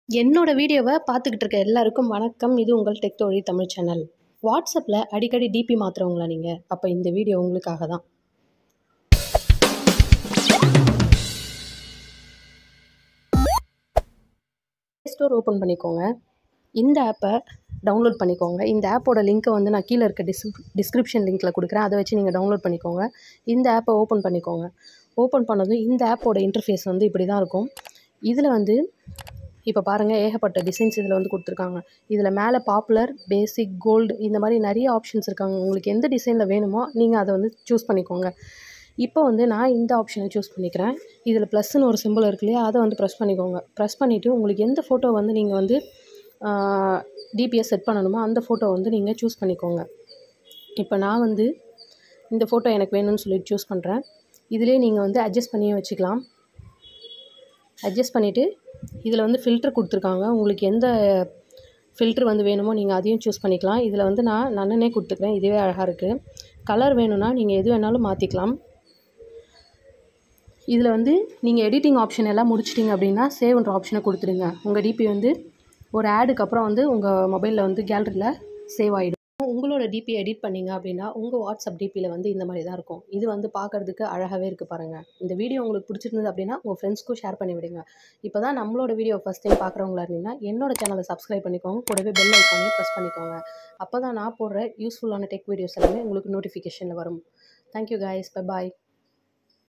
என்னோட வீடியோவை பார்த்துக்கிட்டு இருக்க எல்லாருக்கும் வணக்கம் இது உங்கள் டெக் தோழி தமிழ் சேனல் வாட்ஸ்அப்பில் அடிக்கடி டிபி மாற்றுறவங்களா நீங்கள் அப்போ இந்த வீடியோ உங்களுக்காக தான் ஸ்டோர் ஓப்பன் பண்ணிக்கோங்க இந்த ஆப்பை டவுன்லோட் பண்ணிக்கோங்க இந்த ஆப்போட லிங்க்கை வந்து நான் கீழே இருக்க டிஸ் டிஸ்கிரிப்ஷன் லிங்க்கில் கொடுக்குறேன் அதை வச்சு நீங்கள் டவுன்லோட் பண்ணிக்கோங்க இந்த ஆப்பை ஓப்பன் பண்ணிக்கோங்க ஓப்பன் பண்ணதும் இந்த ஆப்போட இன்டர்ஃபேஸ் வந்து இப்படி தான் இருக்கும் இதில் வந்து இப்போ பாருங்கள் ஏகப்பட்ட டிசைன்ஸ் இதில் வந்து கொடுத்துருக்காங்க இதில் மேலே பாப்புலர் பேசிக் கோல்டு இந்த மாதிரி நிறைய ஆப்ஷன்ஸ் இருக்காங்க உங்களுக்கு எந்த டிசைனில் வேணுமோ நீங்கள் அதை வந்து சூஸ் பண்ணிக்கோங்க இப்போ வந்து நான் இந்த ஆப்ஷனை சூஸ் பண்ணிக்கிறேன் இதில் ப்ளஸ்ன்னு ஒரு சிம்பிள் இருக்கு இல்லையா அதை வந்து ப்ரெஸ் பண்ணிக்கோங்க ப்ரெஸ் பண்ணிவிட்டு உங்களுக்கு எந்த ஃபோட்டோ வந்து நீங்கள் வந்து டிபிஎஸ் செட் பண்ணணுமோ அந்த ஃபோட்டோ வந்து நீங்கள் சூஸ் பண்ணிக்கோங்க இப்போ நான் வந்து இந்த ஃபோட்டோ எனக்கு வேணும்னு சொல்லிட்டு சூஸ் பண்ணுறேன் இதிலே நீங்கள் வந்து அட்ஜஸ்ட் பண்ணியும் வச்சுக்கலாம் அட்ஜஸ்ட் பண்ணிவிட்டு இதில் வந்து ஃபில்ட்ரு கொடுத்துருக்காங்க உங்களுக்கு எந்த ஃபில்ட்ரு வந்து வேணுமோ நீங்கள் அதையும் சூஸ் பண்ணிக்கலாம் இதில் வந்து நான் நன்னனே கொடுத்துக்கிறேன் இதுவே அழகாக இருக்குது கலர் வேணும்னா நீங்கள் எது வேணாலும் மாற்றிக்கலாம் இதில் வந்து நீங்கள் எடிட்டிங் ஆப்ஷன் எல்லாம் முடிச்சிட்டிங்க அப்படின்னா சேவ்ன்ற ஆப்ஷனை கொடுத்துருங்க உங்கள் டிபி வந்து ஒரு ஆடுக்கு அப்புறம் வந்து உங்கள் மொபைலில் வந்து கேலரியில் சேவ் ஆகிடும் உங்களோட டிபி எடிட் பண்ணிங்க அப்படின்னா உங்கள் வாட்ஸ்அப் டிபியில் வந்து இந்த மாதிரி தான் இருக்கும் இது வந்து பார்க்குறதுக்கு அழகாகவே இருக்குது பாருங்கள் இந்த வீடியோ உங்களுக்கு பிடிச்சிருந்தது அப்படின்னா உங்கள் ஃப்ரெண்ட்ஸ்க்கும் ஷேர் பண்ணி விடுங்க இப்போ தான் நம்மளோட வீடியோ ஃபஸ்ட் டைம் பார்க்குறவங்களா இருந்தீங்கன்னா என்னோட சேனலை சப்ஸ்கிரைப் பண்ணிக்கோங்க கூடவே பெல் ஐக்கானையும் ப்ரெஸ் பண்ணிக்கோங்க அப்போ தான் நான் போடுற யூஸ்ஃபுல்லான டெக் வீடியோஸ் எல்லாமே உங்களுக்கு நோட்டிஃபிகேஷனில் வரும் தேங்க்யூ கைஸ் பை பாய்